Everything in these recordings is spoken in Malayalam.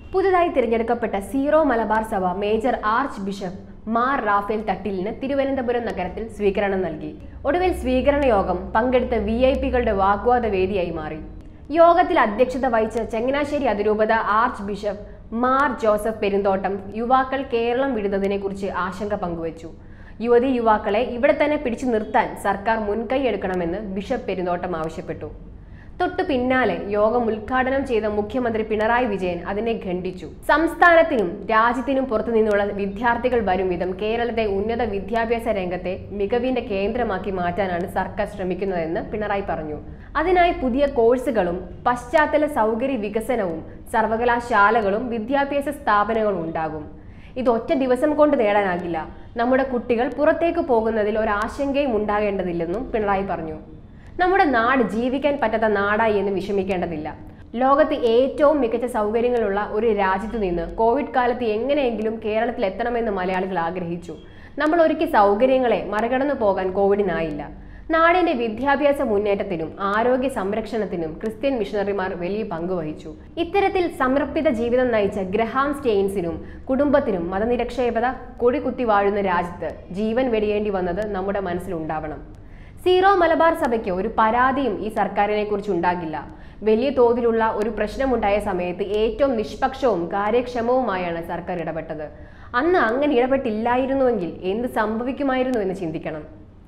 പുതുതായി തിരഞ്ഞെടുക്കപ്പെട്ട സീറോ മലബാർ സഭ major archbishop Mar Raphael തട്ടിലിന് തിരുവനന്തപുരം നഗരത്തിൽ സ്വീകരണം നൽകി ഒടുവിൽ സ്വീകരണ യോഗം പങ്കെടുത്ത വി ഐ പികളുടെ വാഗ്വാദ വേദിയായി മാറി യോഗത്തിൽ അധ്യക്ഷത വഹിച്ച ചങ്ങനാശ്ശേരി അതിരൂപത ആർച്ച് ബിഷപ്പ് മാർ ജോസഫ് പെരുന്തോട്ടം യുവാക്കൾ കേരളം വിടുന്നതിനെക്കുറിച്ച് ആശങ്ക പങ്കുവച്ചു യുവതി യുവാക്കളെ ഇവിടെ തന്നെ പിടിച്ചു നിർത്താൻ സർക്കാർ മുൻകൈ എടുക്കണമെന്ന് ബിഷപ്പ് പെരുന്തോട്ടം ആവശ്യപ്പെട്ടു തൊട്ടു പിന്നാലെ യോഗം ഉദ്ഘാടനം ചെയ്ത മുഖ്യമന്ത്രി പിണറായി വിജയൻ അതിനെ ഖണ്ഡിച്ചു സംസ്ഥാനത്തിനും രാജ്യത്തിനും പുറത്തു നിന്നുള്ള വിദ്യാർത്ഥികൾ വരും വിധം കേരളത്തെ ഉന്നത വിദ്യാഭ്യാസ രംഗത്തെ മികവിന്റെ കേന്ദ്രമാക്കി മാറ്റാനാണ് സർക്കാർ ശ്രമിക്കുന്നതെന്ന് പിണറായി പറഞ്ഞു അതിനായി പുതിയ കോഴ്സുകളും പശ്ചാത്തല സൗകര്യ വികസനവും സർവകലാശാലകളും വിദ്യാഭ്യാസ സ്ഥാപനങ്ങളും ഉണ്ടാകും ഇത് ഒറ്റ ദിവസം കൊണ്ട് നേടാനാകില്ല നമ്മുടെ കുട്ടികൾ പുറത്തേക്ക് പോകുന്നതിൽ ഒരാശങ്കയും ഉണ്ടാകേണ്ടതില്ലെന്നും പിണറായി പറഞ്ഞു നമ്മുടെ നാട് ജീവിക്കാൻ പറ്റാത്ത നാടായി എന്ന് വിഷമിക്കേണ്ടതില്ല ലോകത്ത് ഏറ്റവും മികച്ച സൗകര്യങ്ങളുള്ള ഒരു രാജ്യത്തു നിന്ന് കോവിഡ് കാലത്ത് എങ്ങനെയെങ്കിലും കേരളത്തിൽ എത്തണമെന്ന് മലയാളികൾ ആഗ്രഹിച്ചു നമ്മൾ ഒരുക്കിയ സൗകര്യങ്ങളെ മറികടന്നു പോകാൻ കോവിഡിനായില്ല നാടിന്റെ വിദ്യാഭ്യാസ മുന്നേറ്റത്തിനും ആരോഗ്യ സംരക്ഷണത്തിനും ക്രിസ്ത്യൻ മിഷണറിമാർ വലിയ പങ്ക് വഹിച്ചു ഇത്തരത്തിൽ സമർപ്പിത ജീവിതം നയിച്ച ഗ്രഹാം സ്റ്റെയിൻസിനും കുടുംബത്തിനും മതനിരക്ഷേപത കൊടികുത്തി വാഴുന്ന രാജ്യത്ത് ജീവൻ വെടിയേണ്ടി വന്നത് നമ്മുടെ മനസ്സിലുണ്ടാവണം സീറോ മലബാർ സഭയ്ക്ക് ഒരു പരാതിയും ഈ സർക്കാരിനെ കുറിച്ച് ഉണ്ടാകില്ല വലിയ തോതിലുള്ള ഒരു പ്രശ്നമുണ്ടായ സമയത്ത് ഏറ്റവും നിഷ്പക്ഷവും കാര്യക്ഷമവുമായാണ് സർക്കാർ ഇടപെട്ടത് അന്ന് അങ്ങനെ ഇടപെട്ടില്ലായിരുന്നുവെങ്കിൽ എന്ത് സംഭവിക്കുമായിരുന്നു എന്ന് ചിന്തിക്കണം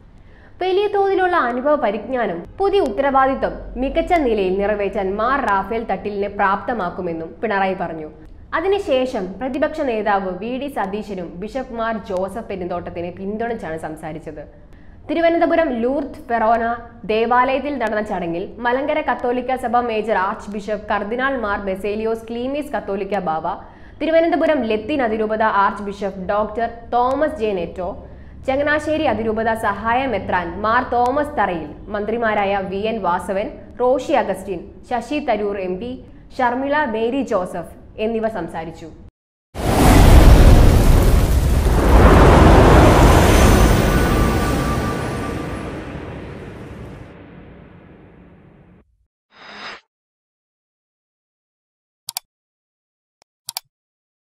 വലിയ തോതിലുള്ള അനുഭവ പരിജ്ഞാനം പുതിയ ഉത്തരവാദിത്വം മികച്ച നിലയിൽ നിറവേറ്റാൻ മാർ റാഫേൽ തട്ടിലിനെ പ്രാപ്തമാക്കുമെന്നും പിണറായി പറഞ്ഞു അതിനുശേഷം പ്രതിപക്ഷ നേതാവ് വി ഡി സതീശനും ബിഷപ്പ് മാർ ജോസഫ് പെരുന്തോട്ടത്തിനെ പിന്തുണച്ചാണ് സംസാരിച്ചത് തിരുവനന്തപുരം ലൂർത്ത് ഫെറോന ദേവാലയത്തിൽ നടന്ന ചടങ്ങിൽ മലങ്കര കത്തോലിക്ക സഭ മേജർ ആർച്ച് ബിഷപ്പ് കർദിനാൾ മാർ ബെസേലിയോസ് ക്ലീമീസ് കത്തോലിക്ക ബാവ തിരുവനന്തപുരം ലത്തീൻ അതിരൂപത archbishop doctor Thomas J Netto Changanassery അതിരൂപത സഹായ മെത്രാൻ മാർ തോമസ് തറയിൽ മന്ത്രിമാരായ V N Vasavan Roshy Augustine Sasi Tharoor M P Sharmila Mary Joseph എന്നിവർ സംസാരിച്ചു